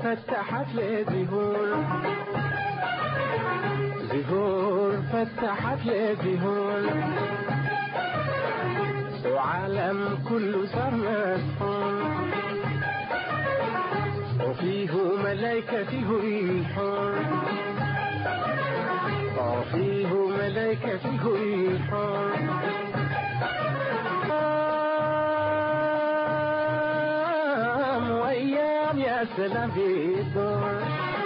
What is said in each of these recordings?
فتحت لي زهور زهور فتحت لي زهور وعالم كله صار مسحور وفيه ملايكة فيه الحور وفيه ملايكة فيه الحور أيام وأيام يا سلام في الدور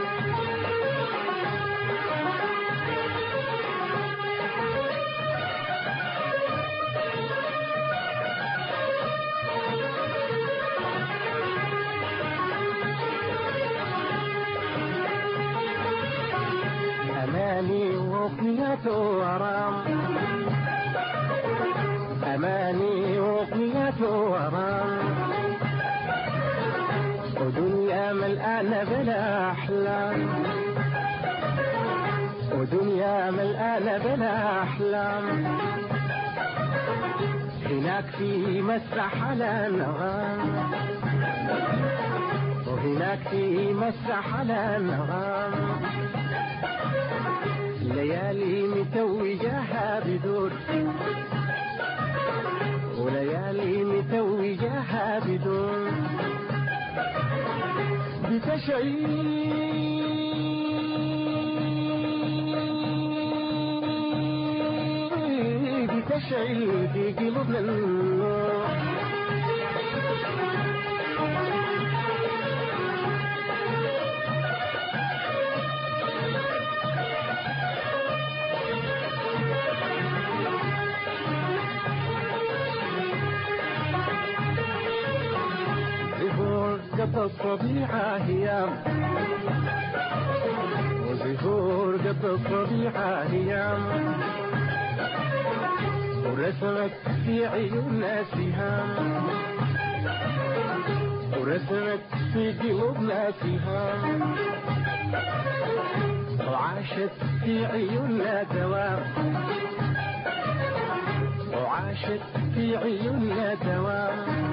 أماني وقنية ورام أماني وقنية ورام ودنيا ملآنة بلا أحلام ودنيا ملآنة بلا أحلام هناك في مسرح على النغام وهناك في مسرح على النغام ليالي متوجاها بدور وليالي متوجاها بدور بتشعل بتشعل في قلوبنا النور زهور قد الطبيعة هيام وزهور قد الطبيعة هيام ورسمت في عيوننا سهام ورسمت في قلوبنا سهام وعاشت في عيوننا دوام وعاشت في عيوننا دوام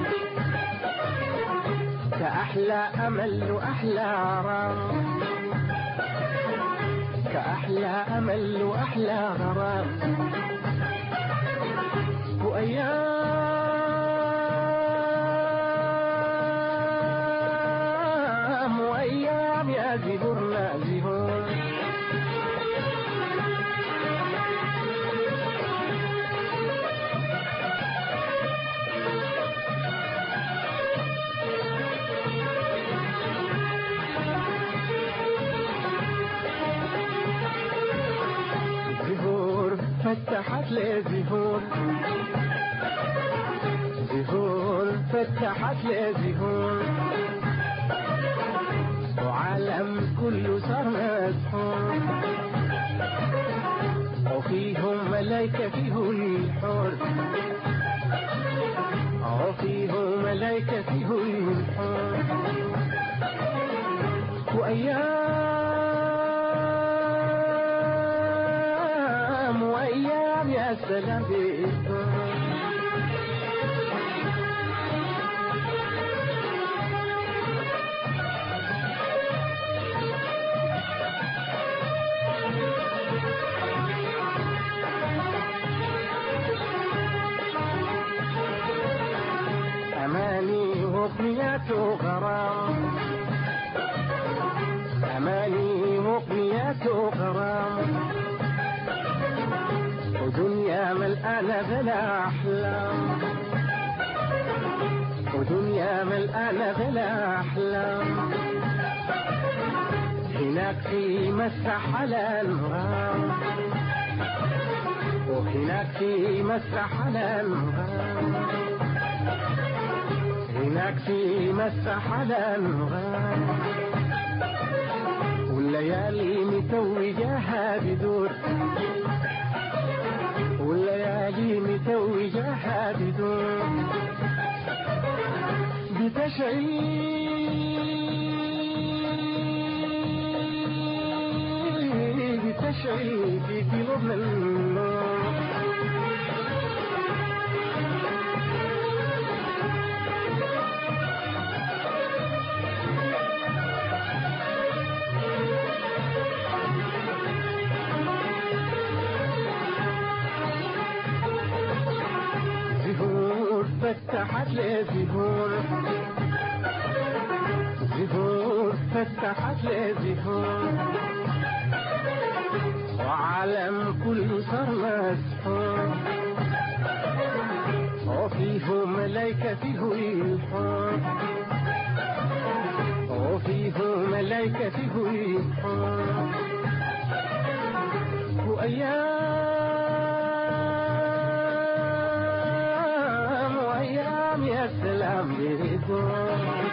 كأحلى أمل وأحلى غرام كأحلى أمل وأحلى غرام وأيام وأيام يا زهورنا زهور زهور فتحت لي زهور زهور فتحت لي زهور وعالم كله صار مسحور وفيهم ملايكة فيه الحور وفيهم ملايكة فيه الحور وأيام وأيام يا سلام بإذن أماني وقنيات غرام أماني وقنيات غرام ودنيا ملآنة بلا أحلام ودنيا ملآنة بلا أحلام هناك في مسرح على الغام وهناك في مسرح على الغام هناك في مسرح على الغام والليالي متوجاها بدور والليالي متوجاها بدور بتشعل بتشعل في قلوبنا النار لي زهور زهور فتحت لي زهور وعالم كله صار مسحور وفيه ملايكة فيه يلحون وفيه ملايكة فيه يلحون وأيام وأيام يا سلام بيدون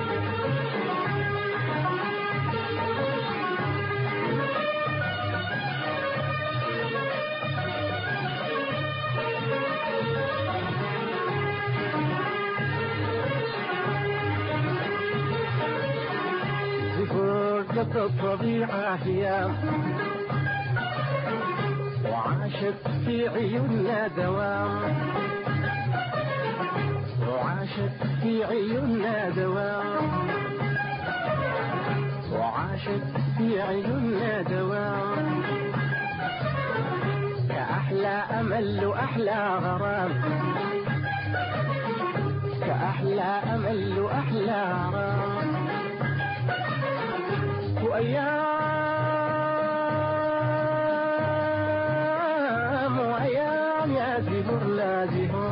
زفوف الطبيعة هي وعاشت في عيوننا دوام وعاشت في عيوننا دوام وعاشت في عيوننا دوام كأحلى أمل وأحلى غرام كأحلى أمل وأحلى غرام وأيام وأيام يا زهور لا زهور